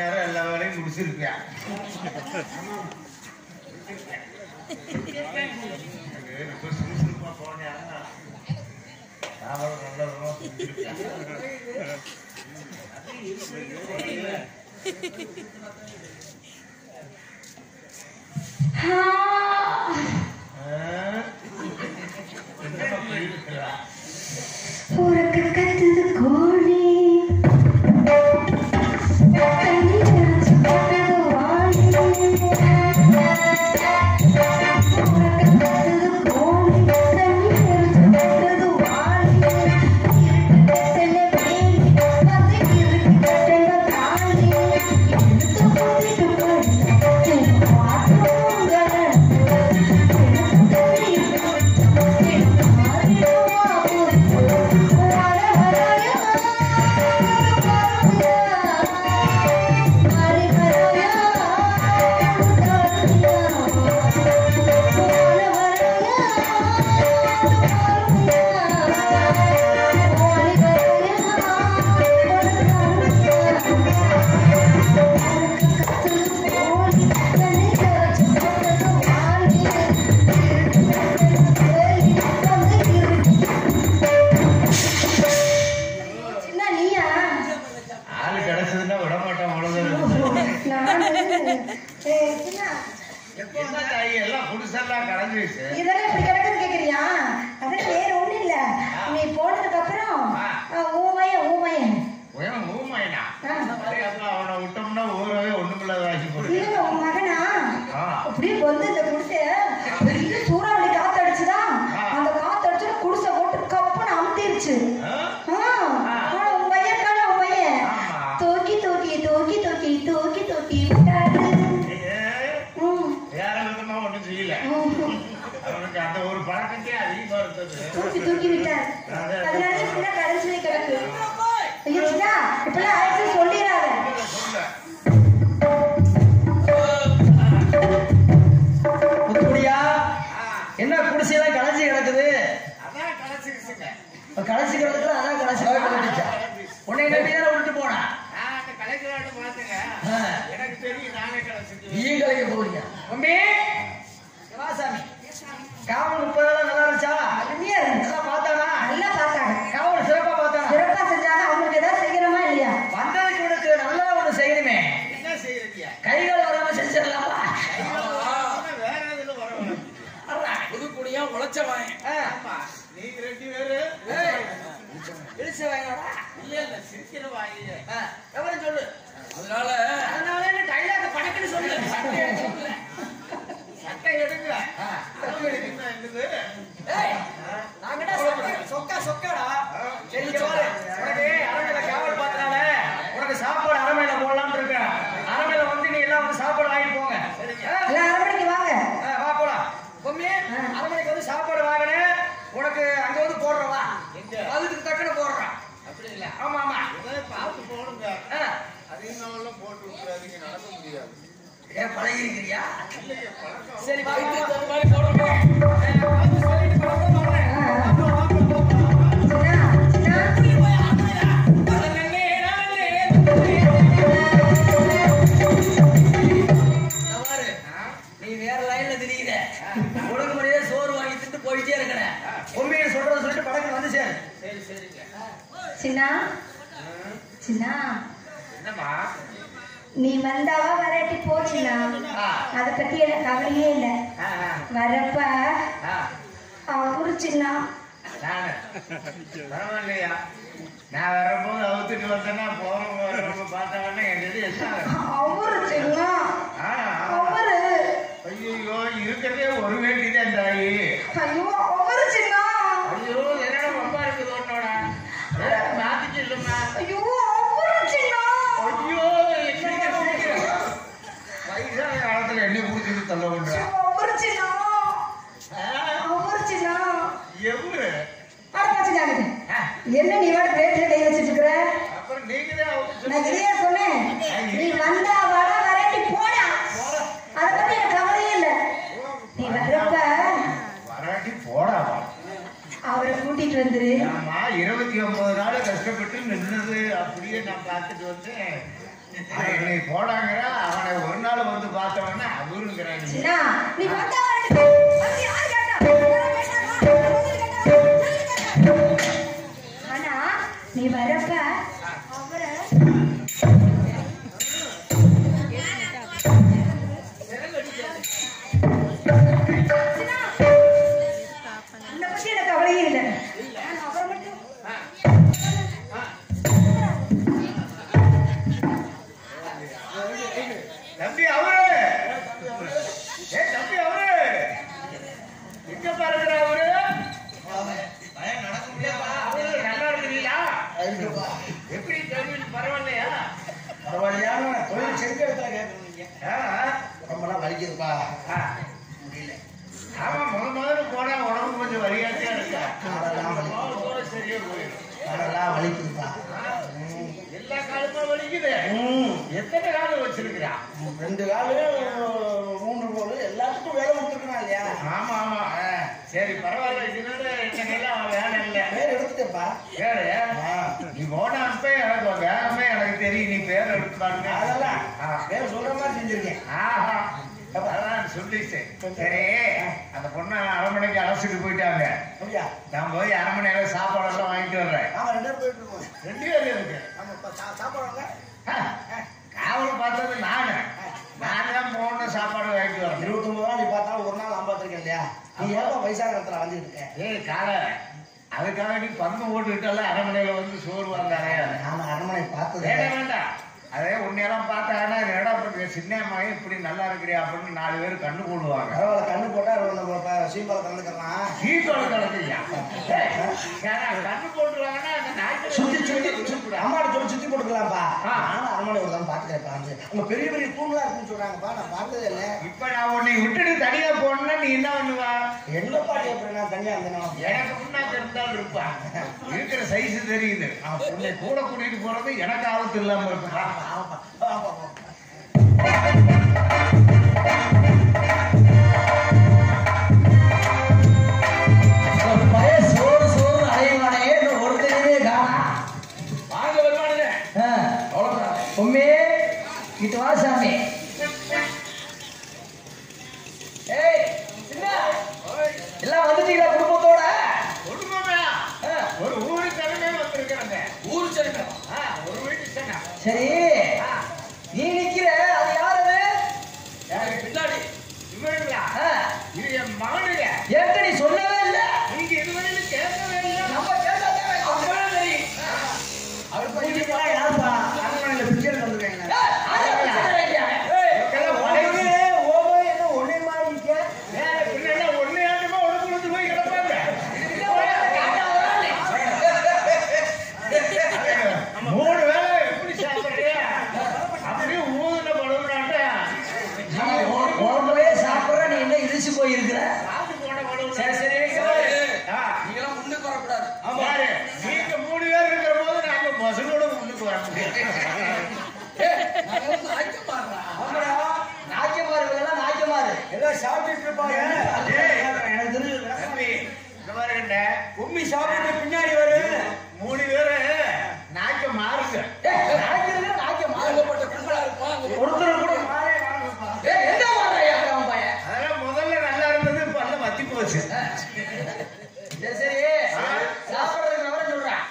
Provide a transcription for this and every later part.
நேரம் எல்லா வேலையும் முடிச்சிருப்பியா எனக்கு ரொம்ப சுறுசுறுப்பா போனேன் சாப்பாடு நல்ல விதமா செஞ்சிருப்பியா. ஆ? என்னம்மா இப்படி இருக்கிறா? உறக்க கத்துது கோழி தண்ணி நினைச்சு போட்டது வாழி உறக்க கத்துது கோழி தண்ணி நினைச்சு போட்டது வாழி இருட்டு கட்டல வேலி வந்து இருக்கு கட்டல தாலி எடுத்து போட்டு போய் பாத்துங்க சின்ன நீயா ஆளு கிடைச்சதுன்னா விட மாட்டான் அவ்வளவுதான் நானு ஏய், சின்ன என்ன தாயி எல்லாம் புதுசெல்லாம் கலைஞ்சிருச்சு இதெல்லாம் இப்படி கிடக்குது கேக்குறியா அதான் வேற ஒண்ணும் இல்ல நீ போனதுக்கு அப்புறம் ஊமையன் ஊமையன் உயரம் ஊமைனா ஆ. அவனை விட்டோம்னா ஊரவே ஒண்ணுமில்லாத ஆக்கி போடுது இல்ல உன் மகனா ஆ. அப்படியே வந்து இந்த குடிசை பெரிய சூறாவளி காத்தடிச்சுதா அந்த காத்தடிச்சு குடிசை போட்டு கப்புன்னு அமுத்திருச்சு ஆ? ஆ, ஆனா உன் பையன் தானே உன் பையன் ஆமா. தூக்கி தூக்கி தூக்கி தூக்கி தூக்கி தூக்கி விட்டாரு ஏ, ம், வேற விதமா ஒண்ணும் செய்யல ம். அவனுக்கு அந்த ஒரு பழக்கத்தே அதிகமா இருந்தது தூக்கி தூக்கி விட்டாரு அதனால இப்படிலாம் கடைசி போய் கிடக்கு ஐயோ சின்னா இப்பெல்லாம் ஆயிடுச்சு சொல்லிடாத சொல்ல முத்துக்குடியா என்ன குடிசையெல்லாம் களைச்சி கிடக்குது அதான் கலைச்சிருச்சுங்க இப்ப களைச்சி கிடக்குது அதான் களைச்சி கிடக்குது உன்னை நம்பி தானே விட்டு போனா நான் அந்த கலைக்கலான்னு பார்த்தேங்க ஆ. எனக்கு தெரியும் நானே கலைச்சிருக்கேன் நீயும் கலைக்க போறீங்க தம்பி வாசாமி காவல் முப்பதெல்லாம் நல்லா இருந்துச்சா அருமையா இருந்துச்சு நல்லா பார்த்தானா நல்லா பார்த்தாங்க காவல் சிறப்பா பார்த்தானா சிறப்பா செஞ்சாங்க அவங்களுக்கு ஏதாவது செய்யணுமா இல்லையா வந்ததுக்கு உனக்கு நல்லா ஒண்ணு செய்யணுமே என்ன செய்யறீங்க கைகள் வராம செஞ்சிடலாமா வேற இதுல வரணும் புதுக்குடியா உழைச்சவன் ஆமா நீங்க ரெண்டு பேரு இழிச்ச வாங்கினோடா இல்ல இல்ல சிரிக்கிற வாங்க எவரும் சொல்லு அதனால அதனால என்ன டைலாக் படக்குன்னு சொல்லு சட்டை எடுங்க சட்டை எடுங்க என்னது ஏய், நாங்கடா சொக்க- சொக்கா சொக்காடா சரி இங்க பாரு. உனக்கு அரண்மனையில காவல் பார்த்தனால உனக்கு சாப்பாடு அரண்மனையில போடலாம்னு இருக்கேன் அரண்மனையில வந்து நீ எல்லாம் வந்து சாப்பாடு வாங்கிட்டு போங்க ஆ? எல்லாம் அரமணிக்கு வாங்க ஆ, வா போலாம் பொம்மி அரண்மனைக்கு வந்து சாப்பாடு வாங்கினேன் உனக்கு அங்க வந்து போடுறேன் வா எங்க? அதுக்கு தக்கன போடுறேன் அப்படி இல்ல ஆமா ஆமா இதை பார்த்து போடுங்க ஆ. அதிகமாவெல்லாம் போட்டு விட்டுறாதீங்க நடக்க முடியாது ஏன் பழகி இருக்கிறியா இல்லையே பழக்கம் சரி வா வா, வா. இந்த மாதிரி போடுறோம் ஏ, பார்த்து சொல்லிட்டு பழக்கம் சொல்றேன். வா, வா, வா, வா, வா. சின்னா சின்னா இந்த பாரு, நீ வேற லைன்ல திரிகிற ஒழுங்கு முறையே சோறு வாங்கி திட்டு போயிட்டே இருக்கிற உண்மையை சொல்றத சொல்லிட்டு படக்கு வந்து சேரு சரி சரிங்க சின்னா சின்னா என்னம்மா நீ வந்தாவா வராட்டி போச்சுன்னா ஆ. அத பத்தி எனக்கு கவலையே இல்ல ஆ, ஆ, வரப்ப ஆ. அவரு சின்னா நானு பரவாயில்லையா நான் வரும்போது அவுத்துட்டு வந்தேன்னா போறவங்க வரவங்க பார்த்தாங்கன்னா என் இது என்ன அவரு சின்னா ஆ, ஆ. அவரு ஐயோ இருக்கிறதே ஒரு வேண்டிதான் தாயி ஐயோ அவரு சின்னா ஐயோ என்னடா ரொம்ப இருக்குது உன்னோட மாத்திச்சு இல்லம்மா ஐயோ அவரு சின்னா ஐயோ என்னடா சீக்கிரம். வயசான காலத்துல என்ன குடிச்சிட்டு தள்ள பண்ற அவரு சின்னா அவரு சின்னா எவரு அடப்பாச்சுட்டாங்க என்ன நீ வாட பிளேட்ல கை வச்சிட்டு இருக்கிற அப்புறம் நீங்க தான் நான் இதையே சொன்னேன் நீ வந்தா வர வராட்டி போடா அத பத்தி எனக்கு கவலையே இல்ல நீ வர்றப்ப வராட்டி போடாமா அவரை கூட்டிட்டு வந்துரு ஆமா இருபத்தி ஒன்பது நாள் கஷ்டப்பட்டு நின்னது அப்படியே நான் பார்த்துட்டு வந்தேன் அவன் என்னை போடாங்கிற அவனை ஒரு நாள் வந்து பார்த்தவன அவருங்கிறான் நீ. சின்னா, நீ வந்தா வரட்டு. வந்து யாரு கேட்டா? யாரு கேட்டாங்க? யாரு கேட்டா? யாரு கேட்டா? ஆனா நீ வரப்ப அவரை சின்னா, உன்னை பத்தி எனக்கு கவலையே இல்லை ஆனா அவரை மட்டும் தம்பி அவரு ஏ தம்பி அவரு எங்க பாருங்கிற அவரு அவரு நல்லா இருக்கிறீங்களா எப்படி தெரியும் பரவாயில்லையா பரவாயில்லையான தொழில் செங்கெடுத்தா கேட்கறீங்க ஆ, ரொம்பலாம் வலிக்குதுப்பா ஆ. ஆமா முத முதல்ல போனா உடம்பு கொஞ்சம் வலியாட்டியா இருக்கா அதெல்லாம் வலி. போக சரியா போயிடும் அதெல்லாம் வலிக்குதுப்பா எல்லா காலமும் வலிக்குது ம். எத்தனை காலம் வச்சிருக்கிறா ரெண்டு காலு மூன்று கோலு எல்லாத்துக்கும் வேலை கொடுத்துருக்கா இல்லையா ஆமா ஆமா ஆ, சரி பரவாயில்ல இதனால எல்லாம் வேலை இல்லை பேர் எடுத்துட்டேப்பா பேரு ஆ. நீ போனாப்பே எனக்கு வேகமே எனக்கு தெரியும் நீ பேர் எடுப்பாருங்க அதெல்லாம் ஆ. பேர் சொல்ற மாதிரி செஞ்சிருக்கேன் ஆஹா அதான் சொல்லிட்டேன் சரி அந்த பொண்ணை அரண்மனைக்கு அழைச்சிட்டு போயிட்டாங்க அப்படியா நான் போய் அரண்மனையில சாப்பாடெல்லாம் வாங்கிட்டு வர்றேன் ஆமா ரெண்டு பேரும் போயிட்டு இருக்கோம் ரெண்டு பேரும் இருக்கு ஆமாப்பா சா- சாப்பாடு வாங்க காவல் பார்த்தது நானு நான் தான் போன சாப்பாடு வாங்கிட்டு வரேன் இருபத்தொன்பது நாள் நீ பார்த்தா ஒரு நாள் நான் பார்த்துருக்கேன் இல்லையா நீ ஏப்பா வயசான இடத்துல வந்துட்டு இருக்க ஏய் கால அதுக்காக நீ பந்து போட்டுக்கிட்டால அரண்மனையில வந்து சோறு வாங்காதே நாம அரண்மனை பார்த்தது வேண்டாம் வேண்டாம் அதே உன்னையெல்லாம் பார்த்தாங்கன்னா என்னடா பண்ணுங்க சின்ன மகன் இப்படி நல்லா இருக்கிறியா அப்படின்னு நாலு பேர் கண்ணு போடுவாங்க பரவாயில்ல கண்ணு போட்டா நம்ம ப- சீம்பால கலந்துக்கலாம் சீட்டோட கலக்குறியா கண்ணு போட்டுருவாங்கன்னா அந்த நாய்க்கு சுத்தி சுத்தி சுத்தி அம்மாட்ட சொல்லி சுத்தி போட்டுக்கலாம்ப்பா ஆ. நானும் அரண்மனை ஒரு தான் பார்த்துக்கிறேன் வந்து அங்க பெரிய பெரிய தூண்லாம் இருக்குன்னு சொல்றாங்கப்பா நான் பார்த்ததே இல்லை இப்ப நான் உன்னை விட்டுட்டு தனியா போனா நீ என்ன பண்ணுவா என்ன பாட்டி எப்படி நான் தனியா இருந்தேன் எனக்கு முன்னாடி இருந்தாலும் இருப்பா இருக்கிற சைஸ் தெரியுது உன்னை கூட கூட்டிட்டு போறது எனக்கு ஆபத்து இல்லாம இருப்பா சோறு சோறு அலைவானே ஒருத்தருமே காணா வாங்க வருவானுங்க அவ்வளவுதான் உண்மே இட்டு வா சாமி ஏய் சின்ன எல்லாம் வந்துட்டீங்களா குடும்பத்தோட குடும்பமே ஆ, ஒரு ஊரு தலைமே வந்திருக்கிறாங்க ஊரு சரிங்க ஆ, ஒரு வீட்டு சனா சரி நீ நிக்கிற அது யாரு அது? பின்னாடி இவருங்களா ஆ, இது என் மகனுங்க ஏன்ட்ட நீ சொல்லவே இல்லை நீங்க இதுவரையிலும் கேட்கவே இல்லை நம்ம கேட்டாலே அப்பதான் தெரியும் அவர் பையன் யாருப்பா அரண்மனையில பிச்சை வந்துருக்காங்க ஏய், அதை வச்சுட்டு வைங்க. இதெல்லாம் உனக்கு ஓமோ என்ன ஒன்னே மாதிரி இருக்க வேற பின்னாடி ஒண்ணு ஆண்டுமா உடம்பு வந்து போய் கிடப்பாங்க மூணு வேளை எப்படி சாப்பிடுறியா அப்படியே ஊதுன படுகிறாட்ட நீ உடம்புலயே சாப்பிடுற நீ என்ன இடிச்சு போயிருக்கிற சாப்பிட்டு போன படுகிறான் சரி சரி நீங்களாம் முன்னுக்கு வரக்கூடாது பாரு நீங்க மூணு பேர் இருக்கிற போது நாங்க பசங்களோட முன்னுக்கு வர முடியாது நாங்க வந்து ஐக்கியம் பாடுறா நாய்க்கமாறு இவங்கெல்லாம் நாய்க்கமாறு எல்லாம் சாப்பிட்டுட்டு இருப்பாங்க எனக்கு தெரிஞ்சு தம்பி இந்த மாதிரி கண்ட கும்மி சாப்பிட்டு பின்னாடி வரும் மூணு பேரு நாய்க்க மாறுங்க ஏய், நாய்க்கிறது நாய்க்கமாறு மாறுபட்ட கும்பலா இருப்பான் ஒருத்தர் கூட மாறே வாங்கப்பா ஏய், எங்க மாறுறா அவன் பையன் அதெல்லாம் முதல்ல நல்லா இருந்தது இப்ப எல்லாம் வத்தி போச்சு சரி சரி சாப்பிடுறதுக்கு விவரம் சொல்றேன்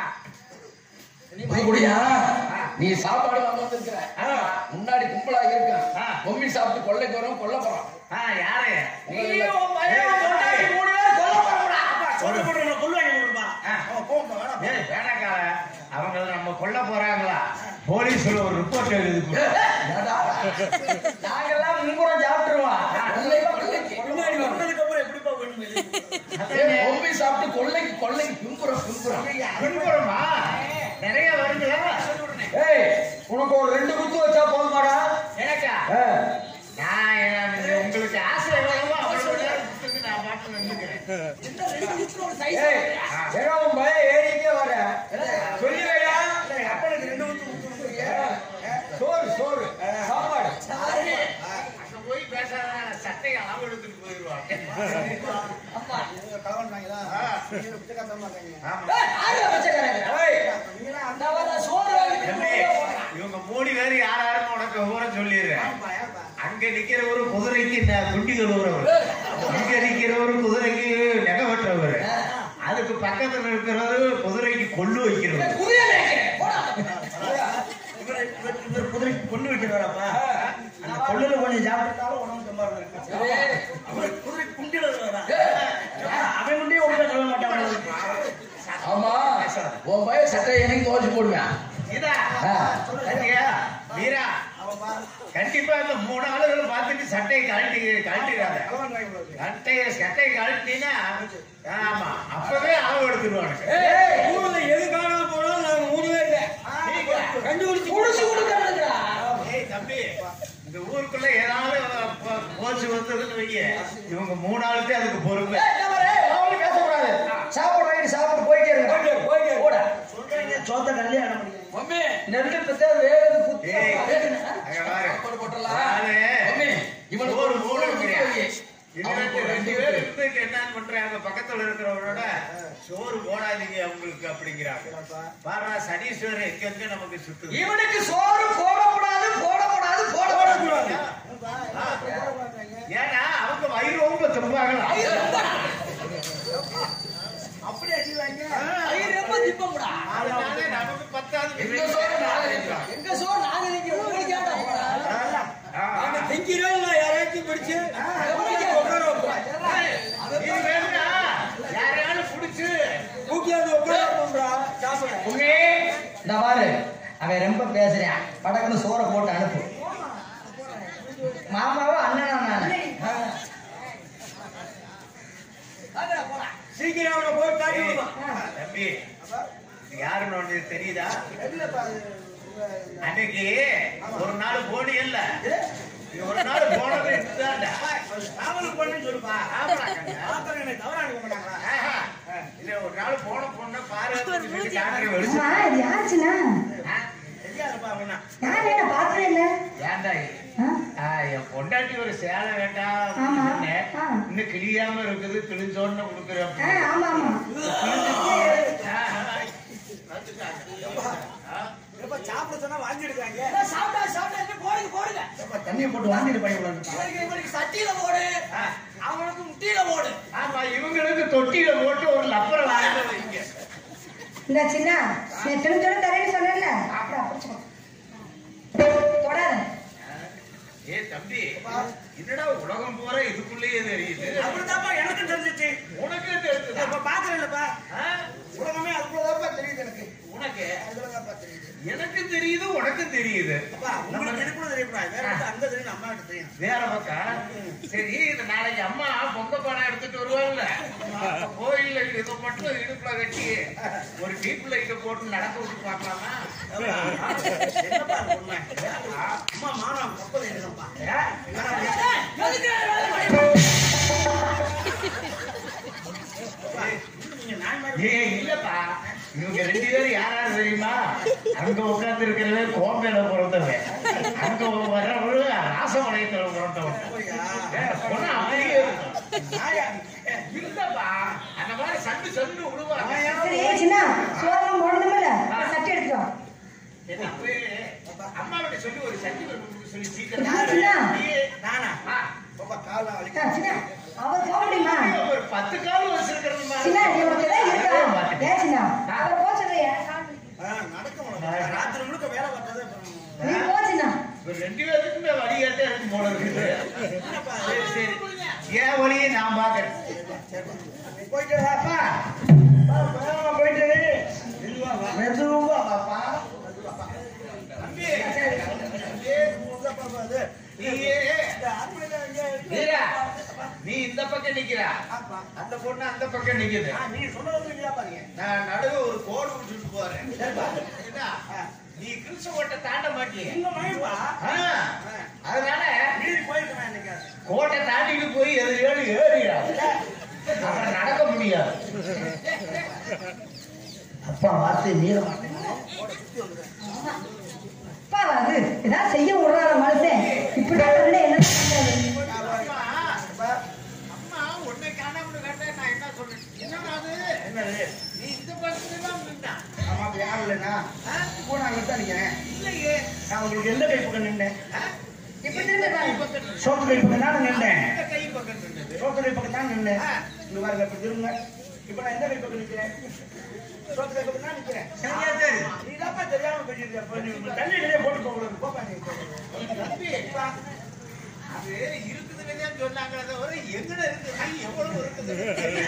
நீ குடியா நீ சாப்பாடு வாங்க வந்திருக்கிற ஆ. முன்னாடி கும்பலா ஆ. இருக்கான் பொம்மி சாப்பிட்டு கொள்ளைக்கு வரும் கொல்ல போறான் ஆ, யாரு நீயும் உன் பையன் உன் பொண்டாட்டி மூணு பேரும் கொல்ல போறோம்டா. அப்பா, சொல்லு போடுறேன், கொல்லு வாங்கி கொடுப்பா. ஆ. அவன் போகட்டும், வேணாம். ஏய், வேணாக்கார அவங்க நம்ம கொல்ல போறாங்களா போலீஸ்ல ஒரு ரிப்போர்ட் எழுதி கொடு. ஏடா, நாங்கெல்லாம் முன்புறம் சாப்பிட்டுருவோம் கொள்ளை கொள்ளைக்கு பின்னாடி வந்ததுக்கு அப்புறம் எப்படிப்பா வேணும் வெளியே? ஏய், பொம்மி சாப்பிட்டு கொள்ளைக்கு கொள்ளைக்கு பின்புறம் பின்புறம் பின்புறமா நிறைய வருங்களா ஏய் உனக்கு ஒரு ரெண்டு குத்து வச்சா போதுமாடா எனக்கா ஆ. நான் என்ன- உங்களுக்கு ஆசை எவ்வளவோ அவ்வளவு நேரம் கொடுத்துட்டு நான் பாட்டு நின்னுக்கிறேன் ஏய் ஏதோ உன் பையன் ஏறிக்கே வர சொல்லி வைடா இல்லை, அப்பனுக்கு ரெண்டு ஊத்து ஊத்து கொடுக்குறியா? சோறு சோறு சாப்பாடு அங்க போய் பேசாத சட்டையை அளவு எடுத்துட்டு போயிடுவாங்க இவங்க கலவன் வாங்கிதா? இவங்க பிச்சைக்காரத்தனமா இருக்காங்க. ஆமா ஏய், ஆறு பிச்சைக்காரங்க. ஏய், நீங்களாம் அந்த நான் வர சோறு வாங்கி தம்பி, இவங்க மூணு பேரும் பக்கம் ஊர சொல்லிடுறேன் அங்க நிக்கிறவரு குதிரைக்கு ந- குண்டி கழுவுறவர் இங்க நிக்கிறவரு குதிரைக்கு நெகை வெட்டுறவர் அதுக்கு பக்கத்துல இருக்கிறவரு குதிரைக்கு கொள்ளு வைக்கிறவர் இவர் இவர் இவர் குதிரைக்கு கொண்டு வைக்கிறாரப்பா அந்த கொள்ளுல கொஞ்சம் சாப்பிட்டாலும் உடம்பு ரொம்ப இருக்கு அவர் குதிரை குண்டில அவன் குண்டியே ஒழுங்கா சொல்ல மாட்டான் ஆமா உன் பையன் சட்டை எனக்கு துவச்சு போடுவேன் இதா ஆ. பாத்தியா? வீரா கண்டிப்பா இந்த மூணு ஆளுகளை பார்த்துட்டு சட்டையை கழட்டி கழட்டிடாத சட்டையை சட்டையை கழட்டினா ஆமா அப்பவே அளவு எடுத்துருவானுங்க ஊர்ல எது காணாம போனாலும் நாங்க மூணுவே இல்லை கண்டுபிடிச்சு குடிச்சு கொடுக்கறதுக்கா ஏய் தம்பி இந்த ஊருக்குள்ள ஏதாவது ப- போச்சு வந்ததுன்னு வைங்க இவங்க மூணு ஆளுக்கே அதுக்கு பொறுப்பு அவங்களும் பேசக்கூடாது சாப்பாடு வாங்கி சாப்பிட்டு போயிட்டே இருங்க போயிட்டே போட சொல்றீங்க சோத்த கல்யாணம் மம்மி நெல்லு பத்தா வேறு குத்து ஏய், அங்க பாரு. சாப்பாடு போட்டுடலாம் நானு மம்மி இவனுக்கு ஒரு ஒரு மூணு மூணு இருக்கிறேன். அவனுக்கு இவனுக்கு ஒரு ரெண்டு ரெண்டு பேர் பேர் இருந்துட்டு என்னன்னு பண்றாங்க பக்கத்துல இருக்கிறவரோட சோறு போடாதீங்க அவங்களுக்கு அப்படிங்கிறாங்க பாரா சனீஸ்வரர் எங்க எங்க நமக்கு சுத்துது இவனுக்கு சோறு போடக்கூடாது போடக்கூடாது போடக்கூடாது ஏன்னா அவங்க வயிறு ரொம்ப திரும்பாங்களா அப்படி அடிவாங்க ரொம்ப திப்பம்டா அதனால நமக்கு பத்தாவது எங்க சோறு நாங்க இருக்கிறோம். எங்க சோறு நாங்க நீங்க உங்களுக்கு ஏன்டா போடா? நாங்க திங்கிறோம் இல்ல யாராச்சும் பிடிச்சு உட்கார வைப்போம் இது வேணும்னா யாரையாவது புடிச்சு தூக்கியாந்து உட்கார வைப்போம்டா சாப்பிட உண்ணி, இந்த பாரு அவன் ரொம்ப பேசுறான் படக்குன்னு சோறை போட்டு அனுப்பு மாமாவா அண்ணனா நானு சீக்கிரம் அவனை போய் காட்டி ஏய், விடுமா தம்பி யாருன்னு ஒண்ணு தெரியுதா அன்னைக்கு ஒரு நாள் போனி இல்ல நீ ஒரு நாள் போனது இதுதான்டா காவலுக்கு பண்ணு சொல்லுப்பா ஆமாடா கண்ணா. ஆத்தரம் என்னை தவறா அனுப்ப மாட்டாங்களா ஆஹா. இல்ல ஒரு நாள் போன பொண்ணு பாரு அப்படின்னு சொல்லி டாக்டர் வெளிச்சு அம்மா இது யாருச்சுண்ணா ஆ? சரியா இருப்பா அப்படின்னா யாரு என்ன பார்த்ததே இல்ல ஏன்டா இது? ஆ? ஆ, என் பொண்டாட்டி ஒரு சேலை வேண்டாம் ஆமா. அப்படின்னு சொன்னேன். ஆ. இன்னும் கிழியாம இருக்குது கிழிஞ்சோன்னு கொடுக்குறேன் ஆ, ஆமா ஆமா எப்ப சாப்பிட சொன்னா வாங்கி எடுக்காங்க சாப்பிட்டா சாப்பிட்டா போடுங்க போடுங்க தண்ணியை போட்டு வாங்கிட்டு பண்ணிக்கலாம் இவனுக்கு இவனுக்கு சட்டியில போடு அவனுக்கு முட்டியில போடு ஆமா இவங்களுக்கு தொட்டியில போட்டு ஒரு லப்பரை வாங்கிட்டு வைங்க இந்த சின்ன நீ தெரிஞ்சோட தரேன்னு சொன்னேன்ல அப்புறம் பிடிச்சுக்கோ தொடாத ஏ தம்பி என்னடா உலகம் பூரா இதுக்குள்ளேயே தெரியுது அப்படித்தாப்பா எனக்கும் தெரிஞ்சிச்சு உனக்கு தெரியுதா? இப்ப பாக்குறேன்லப்பா ஆ? உலகமே அதுக்குள்ளதாப்பா தெரியுது எனக்கு உனக்கு அதுலதாப்பா தெரியுது எனக்கு தெரியுது உனக்கு தெரியுது அப்பா உங்களுக்கு எனக்குள்ள தெரியுமா வேற இடத்துல அங்க தெரியும் அம்மா கிட்ட தெரியும் வேற பக்கம் சரி இந்த நாளைக்கு அம்மா பொங்க பானை எடுத்துட்டு வருவாங்கல்ல அப்ப கோயில்ல இதை மட்டும் இடுப்புல கட்டி ஒரு டீப் லைட்ட போட்டு நடக்க விட்டு பார்க்கலாமா என்னப்பா அது உண்மை அம்மா மானம் கப்பல் எழுதப்பா நீங்க நான் மாதிரி ஏய் இல்லப்பா இவங்க ரெண்டு பேரும் யாராரு தெரியுமா அங்க உட்கார்ந்து இருக்கிறவன் கோம்பையில பிறந்தவன் அங்க வர்றவரு ராசமலையத்துல பிறந்தவன் ஏ, சொன்னா அமைதியே இருக்கும். நாயா இல்லப்பா அந்த மாதிரி சண்டு சண்டு விடுவாங்க சரி சின்ன சோறுலாம் போடணுமில்ல சட்டி எடுத்துக்கோ என்ன போய் அம்மாவிட்ட சொல்லி ஒரு சட்டி கொடுக்க சொல்லி சீக்கிரம் யாரு சின்ன? நீ- நானா ஆ, பாப்பா காலம் ஆ, வலிக்கும் சின்ன அவர் போக முடியுமா ஒரு பத்து கால் வச்சிருக்கிறது மாதிரி. சின்ன நீ உனக்கு ஏதாவது இருக்கா பார்த்துட்டு. ஏன் சின்ன அவர் போக சொல்றியா ஆ, நடக்க முடியல ராத்திரி முழுக்க வேலை பார்த்ததே நீ போ சின்ன ஒரு ரெண்டு பேருக்குமே வழிகாட்டே இருக்கு போல இருக்குது என்னப்பா சரி சரி என் வழியை நான் பாக்குறேன் போயிட்டு வாப்பா வா, வேகமா போயிட்டு மெதுவா வா. மெதுவா வாப்பா தம்பி ஏ, உள்ள பாப்பா அது. நீயே இந்த ஆம்பளைங்க எங்க இருக்கு? வீரா, நீ இந்த பக்கம் நிக்கிறா ஆப்பா. அந்த பொண்ணு அந்த பக்கம் நிக்குது ஆ, நீ சொன்னது இல்லையா பாருங்க நான் நடுவே ஒரு கோடு விட்டுட்டு போறேன் சரிப்பா. என்ன? நீ கிறிஸ்து கோட்டை தாண்ட மாட்டியே உங்க மகன்பா ஆ, அதனால மீறி போயிருக்கேன் என்னைக்காவது கோட்டை தாண்டிட்டு போய் எதிரியோடு ஏறிடா அப்புறம் நடக்க முடியாது அப்பா வார்த்தை மீற மாட்டேன் அப்பா அது ஏதாவது செய்ய விடுறார மனுஷன் இப்படிதான் இருந்தா என்ன பண்றது? அம்மா அம்மா உன்னை காணாம கண்டா நான் என்ன சொல்றேன் என்னடா அது என்னது நீ இந்த பக்கத்துல தான் நின்னா ஆமா அப்ப யாரும் இல்லைண்ணா போனா அங்கே தான் நிற்கிறேன் நான் உங்களுக்கு எந்த கை பக்கம் நின்றேன் இப்ப திரும்ப பாருங்க சோத்து கை பக்கம் தான் நின்றேன் சோத்து கை பக்கம் தான் நின்றேன் இங்க பாருங்க இப்ப திரும்ப இப்ப நான் எந்த கை பக்கம் நிக்கிறேன் சோத்து கை பக்கம் தான் நிக்கிறேன் நீ தான் தெரியாம பேசிட்டு இருக்க. நீ தண்ணி நிறைய போட்டு போகக்கூடாது போப்பா நீ தம்பி, அது இருக்குதுன்னு தான் சொன்னாங்க தவிர எங்கட இருக்குது எவ்வளவு இருக்குது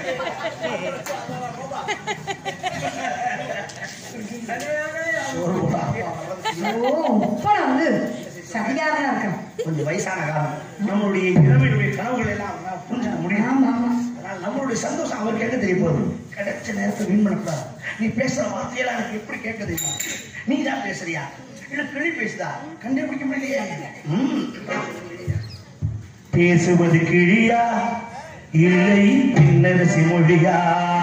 ஓ உப்பனா வந்து சரியாக தான் இருக்கான் கொஞ்சம் வயசான காலம் நம்மளுடைய இளமையுடைய கனவுகள் எல்லாம் அவங்களால புரிஞ்சுக்க முடியும் ஆமா ஆமா ஆனால் நம்மளுடைய சந்தோஷம் அவருக்கு எங்க தெரிய போகுது கிடைச்ச நேரத்தை வீண் பண்ணக்கூடாது நீ பேசுற வார்த்தையெல்லாம் எனக்கு எப்படி கேட்குது நீ தான் பேசுறியா இல்ல கிளி பேசுதா கண்டுபிடிக்க முடியலையே ம். பேசுவது கிழியா இல்லை பின்னரசி மொழியா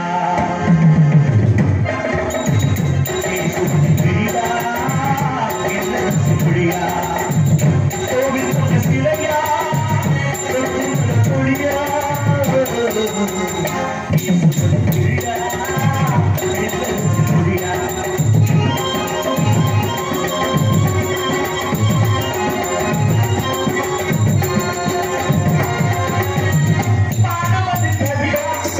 பேசுவது கிழியா பின்னரசி மொழியா கோவில் கொண்ட சிலையா மொழியா பேசுவது கிழியா பின்னரசி மொழியா பாடுவது கவியா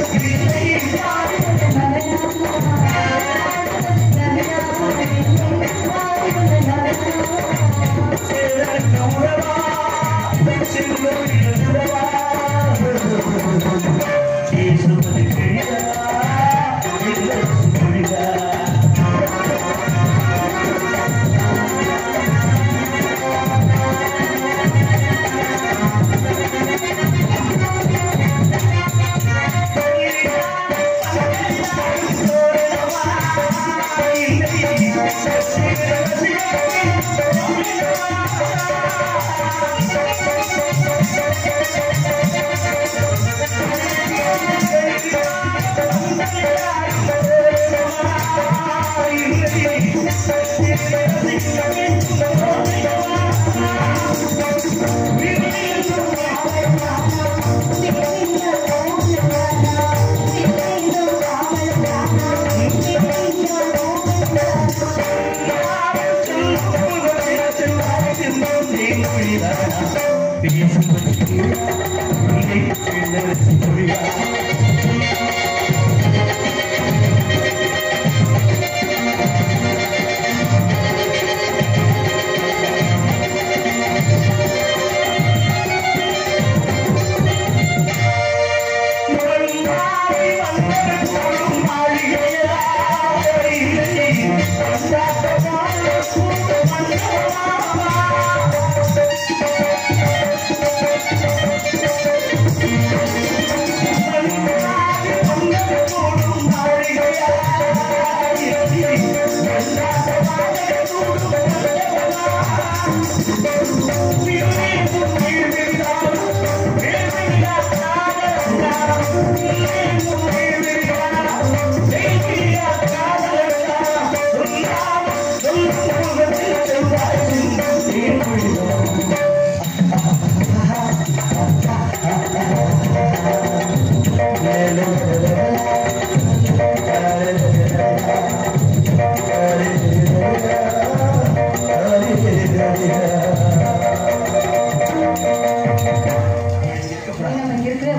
நம்ம இங்க இருக்கிற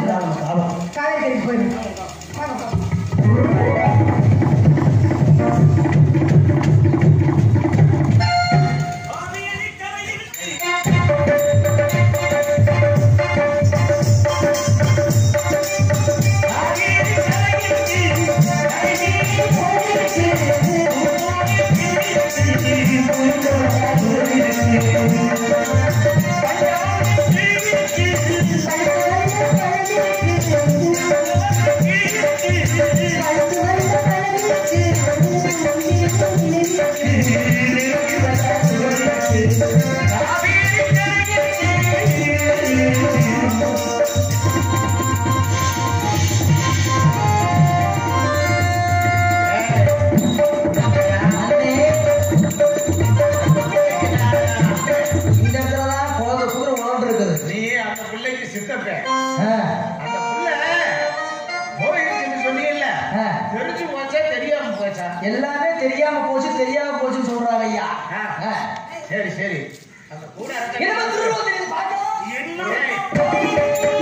காவேரி போயிடும் இந்த இடத்துலதான் குழந்தை குதிரை உணர்ந்து இருக்குது நீ அந்த பிள்ளைக்கு சித்தப்ப ஆ, அந்த பிள்ளை போயிடுச்சுன்னு சொன்னீங்கல்ல ஆ. தெரிஞ்சு போச்சா தெரியாம போச்சா எல்லாமே தெரியாம போச்சு தெரியாம போச்சுன்னு சொல்றாங்க ஐயா ஆ. ஆ. சரி சரி அந்த கூடாரத்தை என்ன திருவுருவம் தெரியுது பார்க்கலாம் ஏய்,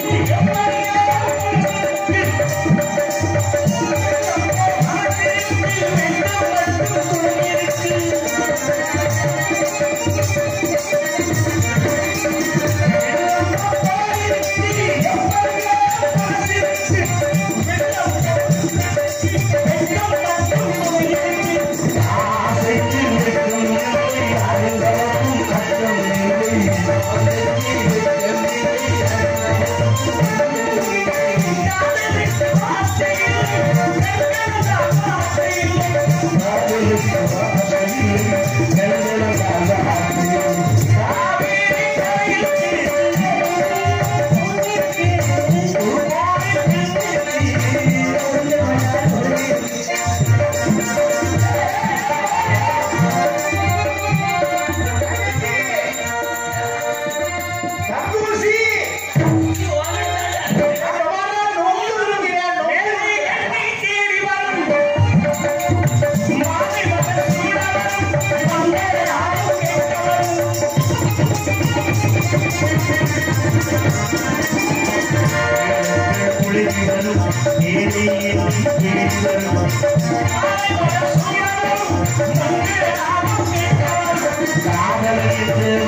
தம்பூசி அங்க வாடா, நொங்கு விழுகிறேன், நொங்கு விழுகிறேன். தேடி வரும். மாலை மலர் சூடவரும். மங்கள ஆடும் கேட்கவரும். மாலை மலர் சூடவரும். மங்கள ஆடும் கேட்கவரும்.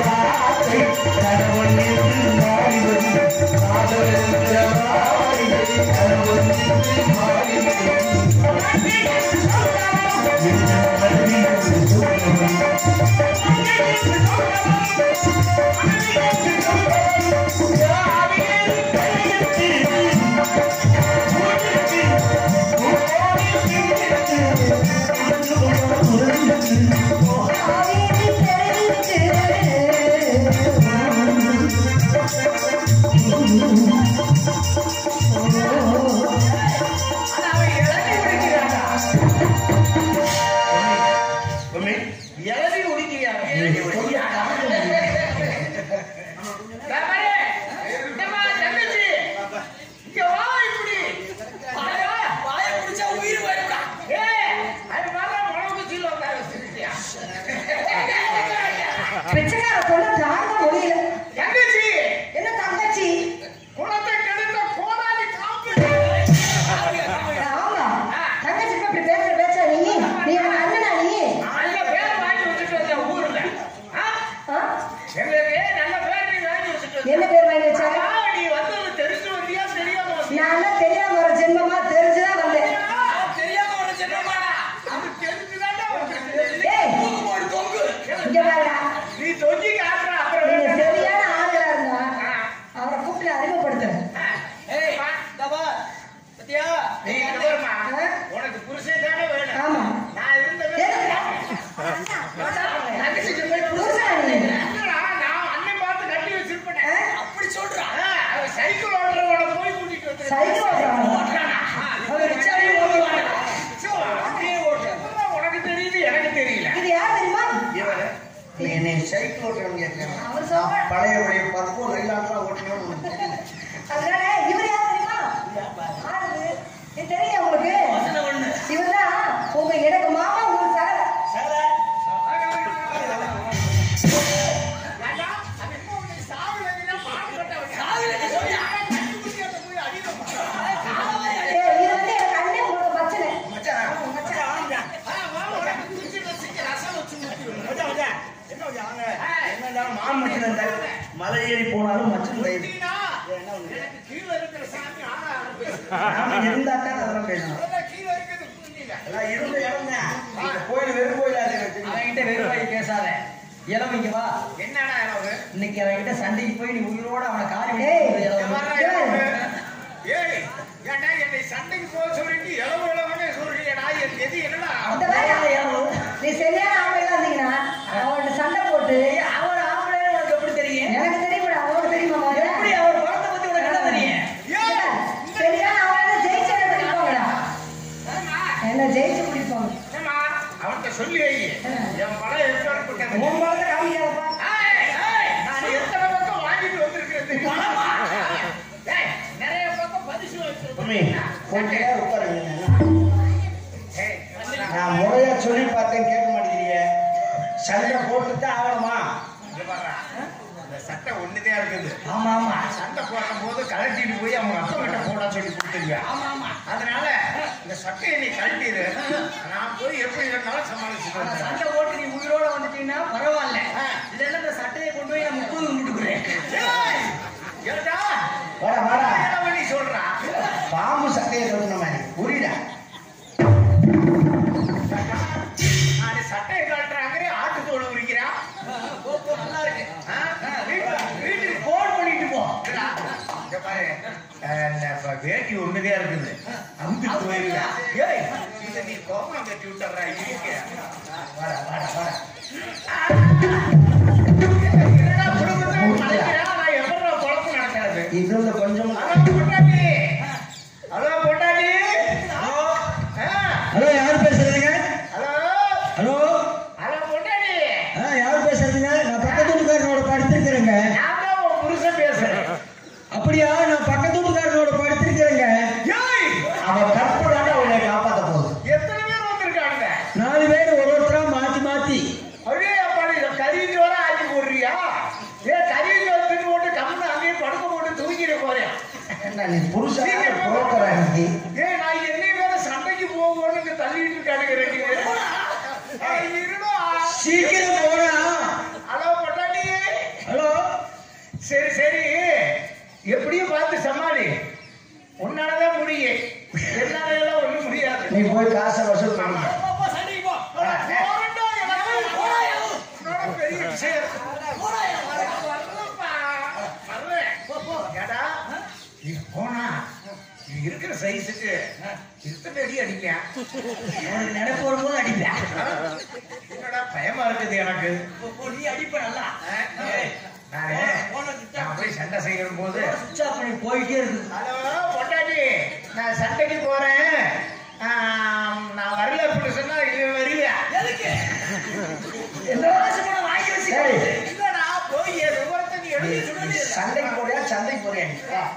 இளநீ குடிக்கிறியா? இளநீ குடிக்கிறியா? தம்பி, இந்தம்மா, தங்கச்சி, இங்க வா இப்படி. வாயா. வாயை பிடிச்சா உயிர் போயிடும்டா. ஏய், அது மாதிரி முளகு குச்சியில உட்கார வச்சிருக்கியா? பிச்சைக்கார பொண்ணு தாங்க முடியல தங்கச்சி, என்ன தங்கச்சி குணத்தை கெடுத்த கோடாலி காப்பு. ஆமா தங்கச்சி இப்ப இப்படி பேசுற பேச்சா நீ நீ எனக்கு அண்ணனா நீ நல்ல பேர் வாங்கி வச்சுட்டு வந்தேன் ஊர்ல. ஆ? ஆ? எங்களுக்கு நல்ல பேர் நீ வாங்கி வச்சுட்டு வந்த. என்ன பேர் வாங்கி வச்சாங்க ஆமா, நீ வந்தது தெரிஞ்சு வந்தியா, தெரியாம வந்தியா? நான் தெரியாம ஒரு ஜென்மமா தெரிஞ்சுதான் வந்தேன் தெரியாம ஒரு ஜென்மமாடா. அது தெரிஞ்சுதான்டா வந்தது. ஏய் தொங்கு போடு, தொங்கு. இங்க பாருடா நீ தொங்கி காட்டுற அப்புறம் நீங்க என்ன? சரியான ஆளுகளா இருந்தா ஆ. அவரை கூப்பிட்டு அறிமுகப்படுத்துறேன் ஏய், இந்தா பார். பாத்தியா? நீ இங்க பாரும்மா, ஆ? உனக்கு புருஷன் தானே வேணும் ஆமா நான் இருந்தது எதுக்குடா? தங்கச்சிக்கு போய் புருஷனா நீ? இல்லடா, நான் அண்ணன் பார்த்து கட்டி வச்சிருப்பேன் ஆ? அப்படி சொல்றா. அவன் சைக்கிள் ஓட்டுறவன போய் கூட்டிட்டு வந்து சைக்கிள் ஓட்டுறானா? அவன் ரிச்சாவே ஓடுவான். அப்படியே ஓட்டு உனக்கு தெரியுது எனக்கு தெரியல இது யார் தெரியுமா நீ என்னை சைக்கிள் ஓட்டுறவங்க கேட்கிறேன் அவர் சொல்ற பழைய பழைய பக்கம் லைலாட்லாம் ஓட்டணும்னு உனக்கு தெரியல. அதனால இவர் யார் தெரியுமா ஆறுது இது தெரியும் உங்களுக்கு இவர்தான் உங்க எனக்கு மாமா உங்களுக்கு சகல ஏண்டா, அவன் என்ன உன்னை சாவு வேலையில பாடுபட்டவன். போய் அடிக்க ஏய், இது வந்து எனக்கு அண்ணன் உங்களுக்கு மச்சனை மச்சான், மச்சான், வாங்க. ரசம் வச்சு ஊத்தி மச்சான், மச்சான். என்ன மச்சான், வாங்க. என்னதான் மாமன் மச்சான் இருந்தா, மலை ஏறி போனாலும் மச்சன் தயிர் ஊத்தினா, என்ன ஒண்ணு? எனக்கு கீழே இருக்கிற சாமி ஆனா அனுப்பு. நாம இருந்தா தான் அதெல்லாம் பேசணும் அதான் கீழே இருக்கிறது புரியல. எல்லாம் இருந்த இடம் தான் இந்த கோயில் வெறும் கோயிலா இருக்கு எனக்கு தெரியும். அவன்கிட்ட வெறும் வாய் பேசாத. இளவு இங்க வா. என்னடா இளவு? இன்னைக்கு அவன்கிட்ட சண்டைக்கு போய் நீ உயிரோட அவனை காரி ஏய். வெட்டி இங்க இளவு. வர்றா இளவு. ஏய், ஏன்டா என்னை சண்டைக்கு போக சொல்லிட்டு இளவு இளவுன்னு சொல்றியேடா, எனக்கு எது என்னடா? இந்த வேலை நீ சரியான ஆம்பளையா இருந்தீங்கன்னா அவன்கிட்ட சண்டை போட்டு அவன் ஆம்பளைன்னு உனக்கு எப்படி தெரியும்? எனக்கு தெரியுமா அவனுக்கு தெரியுமா முதல்ல? எப்படி அவர் குணத்தை பத்தி உனக்கு என்ன தெரியும்? ஏய், சரியான அவனை ஜெயிச்சு என்ன பண்ணிப்பாங்கடா ஏம்மா, என்ன ஜெயிச்சு குடிப்பாங்க ஏம்மா, அவன்கிட்ட சொல்லி வை. என் பணம் எடுத்து உன் பழத்தை காமிக்காதப்பா ஏய், ஏய், நான் எத்தனை பக்கம் வாங்கிட்டு வந்திருக்கிறேன் தெரியுமா? ஏய், நிறைய பக்கம் பரிசு மம்மி, வச்சிருக்கேன். கொஞ்ச நேரம் உட்காருங்க. ஏய், வந்து நான் முறையா சொல்லி பார்த்தேன் கேட்க மாட்டேங்கிறீங்க சண்டை போட்டு தான் ஆகணுமா சட்டையா இருக்குது ஆமா ஆமா சண்டை போடும் போது கழட்டிட்டு போய் அவங்க அப்பா கிட்ட போட சொல்லி கொடுத்துருவியா ஆமா ஆமா அதனால இந்த சட்டையை நீ கழட்டிடு நான் போய் எப்படி இருந்தாலும் சமாளிச்சுட்டு அந்த வந்துடுறேன். சண்டை போட்டு நீ உயிரோட வந்துட்டீங்கன்னா பரவாயில்ல இல்லைன்னா இந்த சட்டையை கொண்டு போய் நான் முப்பது கும்பிட்டுக்கிறேன் ஏய், ஏடா வாடா வாடா என்ன பண்ணி சொல்றா பாம்பு சட்டையை சொல்லணும் புரியுதா அது சட்டையை கழட்டுறாங்க ஆட்டுத்தோடு உரிக்கிறா நல்லா இருக்கு ஆ? வீட்டு- வீட்டுக்கு போன் பண்ணிட்டு போ இங்க பாரு, அஹ், இந்த இப்ப வேட்டி ஒண்ணுதான் இருக்குது அமுத்துட்டு போயிருக்கா ஏய் இத நீ கோபம் கட்டி விட்டுறா இருக்க வாடா வாடா வாடா என்னடா குடும்பத்தை மறைக்கிறா? நான் எப்படிடா பொழப்பு நடக்கிறது? இதுல கொஞ்சம் ஹலோ, பொண்டாட்டி. ஹலோ, பொண்டாட்டி. ஆ, ஹலோ யார் பேசுறதுங்க ஹலோ. ஹலோ ஹலோ, பொண்டாட்டி. யார் பேசுறதுங்க நான் பக்கத்து வீட்டுக்காரனோட படுத்திருக்கிறேங்க நான் தான் உன் புருஷன் பேசுறேன். அப்படியா நான் பக்கத்து வீட்டுக்காரனோட படுத்திருக்கிறேங்க ஏய், அவன் கற்பு தானே அவளை காப்பாத்த போகுது எத்தனை பேர் வந்திருக்காங்க? நாலு பேர் ஒரு ஒருத்தரா மாத்தி மாத்தி அடே அப்பா, நீ இதை கறி சோறா ஆக்கி போடுறியா? ஏய், கறி சோறு தின்னு போட்டு கம்முனு அங்கேயே படுக்க போட்டு தூங்கிட போறேன். என்ன நீ புருஷன் புரோக்கர் அன்னைக்கு ஏய், நான் என்னைய வேற சண்டைக்கு போகணும்னு இங்க தள்ளிட்டு இருக்கானுங்க ரெண்டு பேரும். ஏய், இருடா. சீக்கிரம் போனா ஹலோ, பொண்டாட்டி. ஹலோ சரி சரி எப்படியும் பார்த்து சமாளி உன்னாலதான் முடியும் என்னால எல்லாம் ஒண்ணும் முடியாது நீ போய் காசை வசூல் பண்ணி போறேன்டா, எனக்கு உன்னோட பெரிய விஷயம். வரலப்பா, வர்றேன். ஏடா, நீ போனா நீ இருக்கிற சைஸுக்கு இத்தனை அடி அடிப்பேன் உனக்கு நினைப்பு வரும்போது அடிப்பேன் என்னடா பயமா இருக்குது எனக்கு நீ அடிப்ப நல்லா ஏய், நானு நான் போய் சண்டை செய்யற போது சுவிட்ச் ஆஃப் பண்ணி போயிட்டே இருக்கு ஹலோ பொட்டாட்டி நான் சண்டைக்கு போறேன் ஆம், நான் வரல அப்படின்னு சொன்னா இது வருவியா சரி இல்லடா போய் என் விவரத்தை நீ எழுதி சொல்லு சண்டைக்கு போறியா சந்தைக்கு போறியா நீ? வா.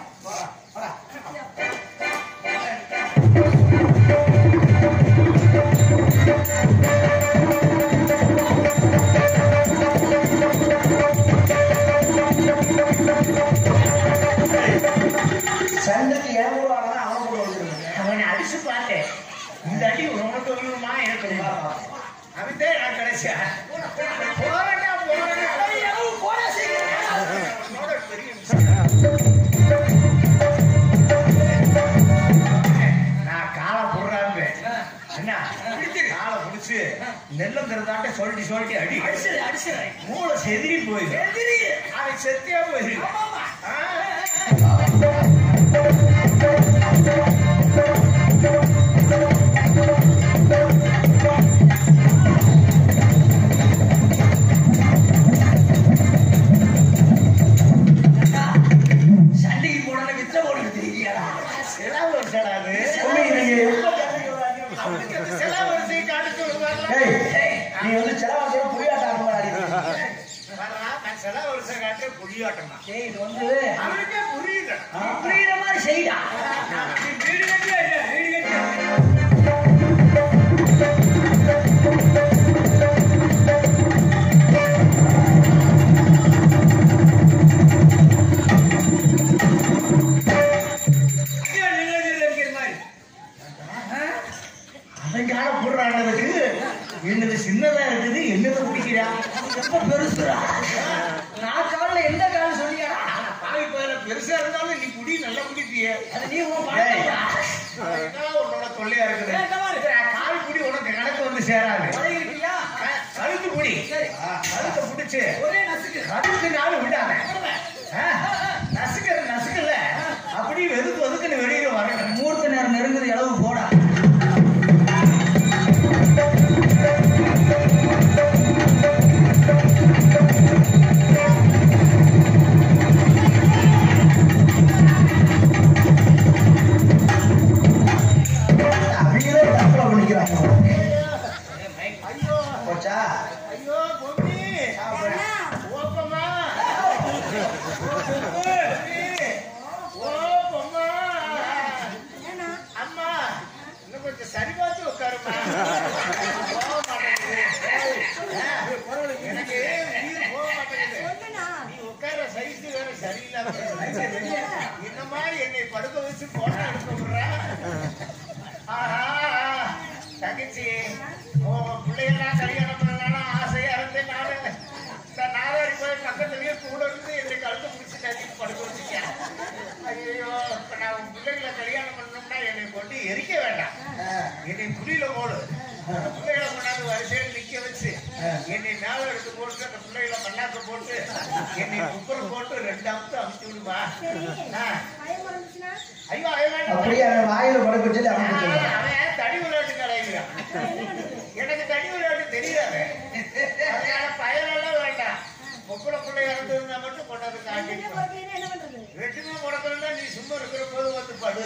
சண்டைக்கு ஏன் கூட வாங்கினா அவனை கூட வந்துருங்க அவனை அடிச்சு பார்த்தேன் இந்த அடி உனக்கு விழுமா எனக்கு விழுமா அவன்தான் எனக்கு கடைசியா போறேன்டா போறேன் உன்னோட பெரிய நான் காலை போடுறாங்க என்ன காலை பிடிச்சு நெல்லம் திறந்தாட்ட சொல்லிட்டு சொல்லிட்டு அடி மூளை செதிரி போயிரு அவன் செத்தியா போயிரு ஆ. சண்டைக்கு போனா வித்த போடுறது தெரியாதா செலவு வருஷடா அது. சொல்லுங்க நீங்க. அவனுக்கு அந்த செலவு வருஷம் காட்டுக்கு வருவாங்களா? ஏய், நீ வந்து செலவாசியா புரியாட்டாங்க வரா, நான் செலவு வருஷம் காட்டு புலியாட்டமா. ஏய் இது வந்து அவனுக்கே புரியுது. புரியுற மாதிரி செய்டா நீ வீடு கட்டியா இல்லையா? வீடு கட்டியா? அவன் கால போடுறானதுக்கு என்னது சின்னதா இருக்குது என்னது குடிக்கிறா ரொம்ப பெருசுடா நான் காலில் எந்த காலம் சொன்னியா பாவி பயல பெருசா இருந்தாலும் நீ குடி நல்லா குடிப்பியே அது நீ உன் டேய், பழக்கம் அது என்னடா உன்னோட தொல்லையா இருக்குது ஏய், இந்த மாதிரி. கால் குடி உனக்கு கணக்கு வந்து சேராது இருக்கியா அஹ், கழுத்து குடி கழுத்தை பிடிச்சு ஒரே நசுக்கு கழுத்து நாள் விடாத நசுக்கிற நசுக்கல அப்படி வெதுக்கு வெதுக்குன்னு வெளியில வரணும் மூர்த்த நேரம் நெருங்குது அளவு போடா அவங்களே தற்கொலை பண்ணிக்கிறாங்க ஐயோ போச்சா ஐயோ பொம்மி ஓப்பமா பொம்மி, ஓ பொம்மா என்னம்மா என்னை படுக்க வச்சு போட்டோ எடுக்க விடுற ஆஹா தங்கச்சி உன் பிள்ளைகள்லாம் கல்யாணம் பண்ணலாம் ஆசையா இருந்தேன் நானு இந்த நாதாரி போய் பக்கத்துலயே கூட இருந்து என்னை கழுத்து முடிச்சு தட்டிட்டு படுக்க வச்சுட்டேன் ஐயோ இப்ப நான் உன் பிள்ளைகளை கல்யாணம் பண்ணணும்னா என்னை கொண்டு எரிக்க வேண்டாம் என்னை குடியில போடு அந்த பிள்ளைகளை கொண்டாந்து வரிசையில் நிக்க வச்சு என்னை மேல எடுத்து போட்டு அந்த பிள்ளைகளை மண்ணாக்க போட்டு என்னை குக்கர் போட்டு ரெண்டு அமுத்து அமுச்சு விடுமா சரி ஆ. பயம் வந்துச்சுன்னா ஐயோ அவன் வேண்டாம். அப்படியே அவன் வாயில படுக்க சொல்லி ஆ, அவங்க சொல்லுவான் அவன் தடி விளையாட்டு கலைகிறான் எனக்கு தடி விளையாட்டு தெரியாது அதனால பயனெல்லாம் வேண்டாம் பொம்பளை பிள்ளை இறந்துருந்தா மட்டும் கொண்டாந்து ரெண்டுமே காட்டிட்டு பொறுக்கலைன்னா என்ன பண்றது ரெண்டுமே முடக்கணும்னா நீ சும்மா இருக்கிற போது வந்து படு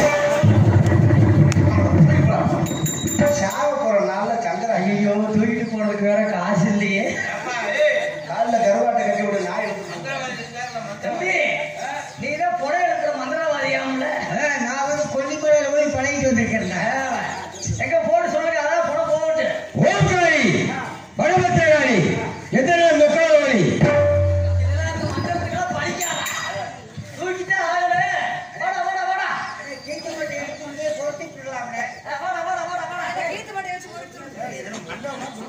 சாவ போற நாள்ல சங்கர ஐயோ தூக்கிட்டு போறதுக்கு வேற காசு இல்லையே காலில் கருவாட்டை கட்டி விட நாய் எடுத்து தம்பி நீ தான் புடவை எடுக்கிற மந்திரவாதியாமல நான் வந்து கொல்லிமலையில போய் பழகிட்டு வந்திருக்கேன் எங்க போட்டு சொல்லுங்க அதான் புடவை போட்டு ஓம்காரி பழமத்தேகாரி எத்தனை முக்காலவரி இதெல்லாம் இந்த மந்திரத்துக்கெல்லாம் படிக்காத தூக்கிட்டே ஆகல வாடா வாடா வாடா ஆ, வாடா வாடா வாடா வாடா அதை கீத்து மட்டும் வச்சு பொறுத்துருங்க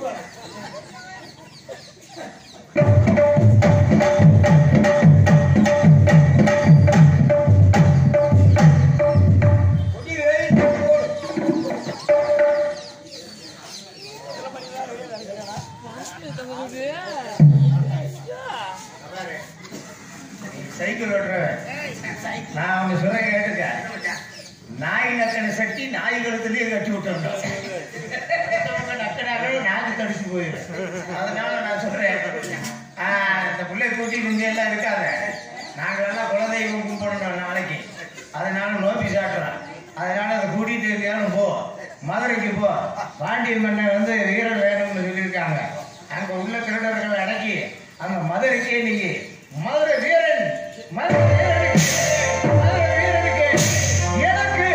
பாரு. நீ சைக்கிள் ஓட்டுறவன் நான் அவங்க சொல்ற கேட்டுக்க நாய் நக்கன சட்டி நாய் கழுத்துலயே கட்டி விட்டுறோம் நக்கனாவே நாக்கு தடிச்சு போயிடும் அதனால நான் சொல்றேன் ஆ, இந்த பிள்ளை கூட்டி இங்க எல்லாம் இருக்காத நாங்க எல்லாம் குலதெய்வம் கும்பிடணும் நாளைக்கு அதனால நோப்பி சாட்டுறோம் அதனால அதை கூட்டிட்டு எங்கேயாலும் போ மதுரைக்கு போ பாண்டிய மன்னன் வந்து வீரன் வேணும்னு சொல்லியிருக்காங்க அங்க உள்ள திருடர்களை அடக்கி அந்த மதுரைக்கே நீங்க மதுரை வீரன் மதுரை வீரனுக்கு மதுரை வீரனுக்கு எனக்கு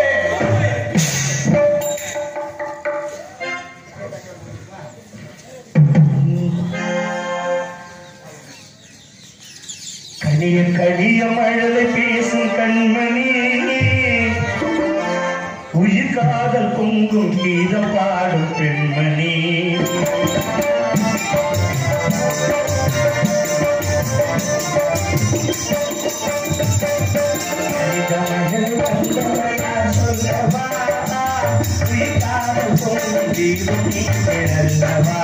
கனிய கனிய மழலை பேசும் கண்மணி உயிர் காதல் பொங்கும் கீதம் பாடும் பெண்மணி கனித மழலை கண்மணியா சொல்லவா உயிர் காதல் பொங்கும் கீதம் நீ அல்லவா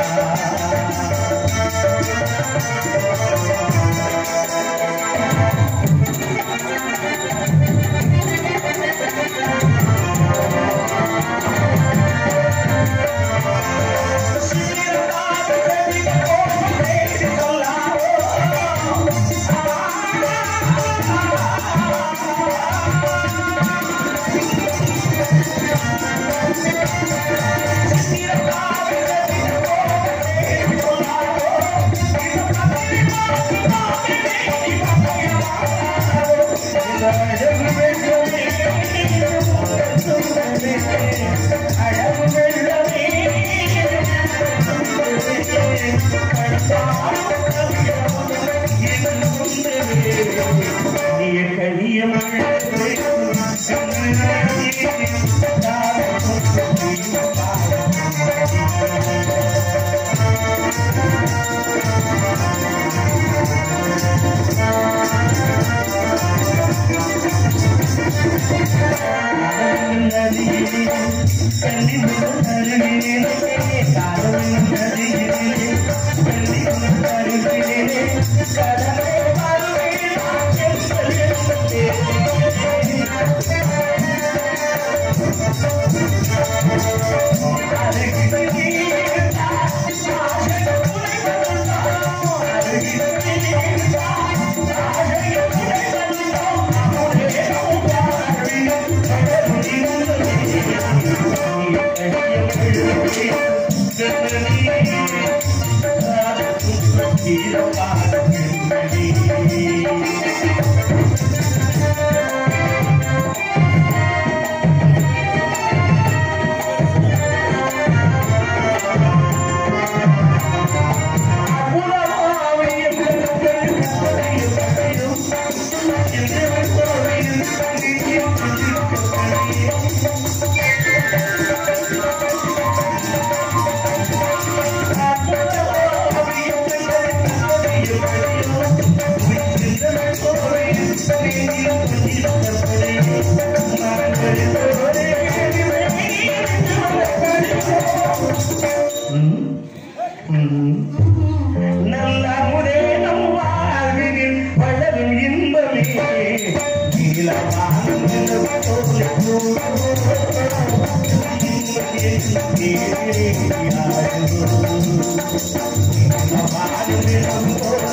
Thank you.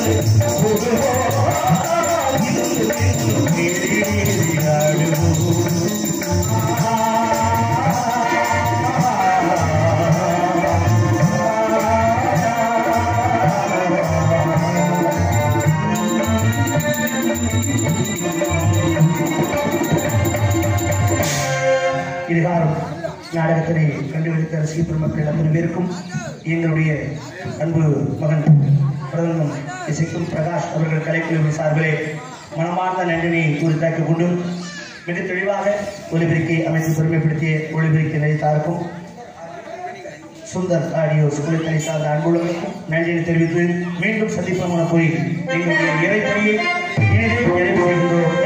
இதுகாரம் நாடகத்தினை கண்டுபிடித்த ரசிக பெருமக்கள் அத்தனை பேருக்கும் எங்களுடைய அன்பு மகன் பிரதமர் இசைக்கும் பிரகாஷ் அவர்கள் கலைக்குழுவின் சார்பிலே மனமார்ந்த நன்றினை குறித்தாக்கிக் கொண்டு மிக தெளிவாக ஒலிபெருக்கி அமைத்து பெருமைப்படுத்திய ஒலிபெருக்கி நிலைத்தாருக்கும் சுந்தர் ஆடியோ குழுக்களை சார்ந்த அன்புள்ளவர்களுக்கும் நன்றியை தெரிவித்து மீண்டும் சந்திப்போம் என கூறி எங்களுடைய இறைப்பணியை இனிதே நிறைவு செய்கின்றோம்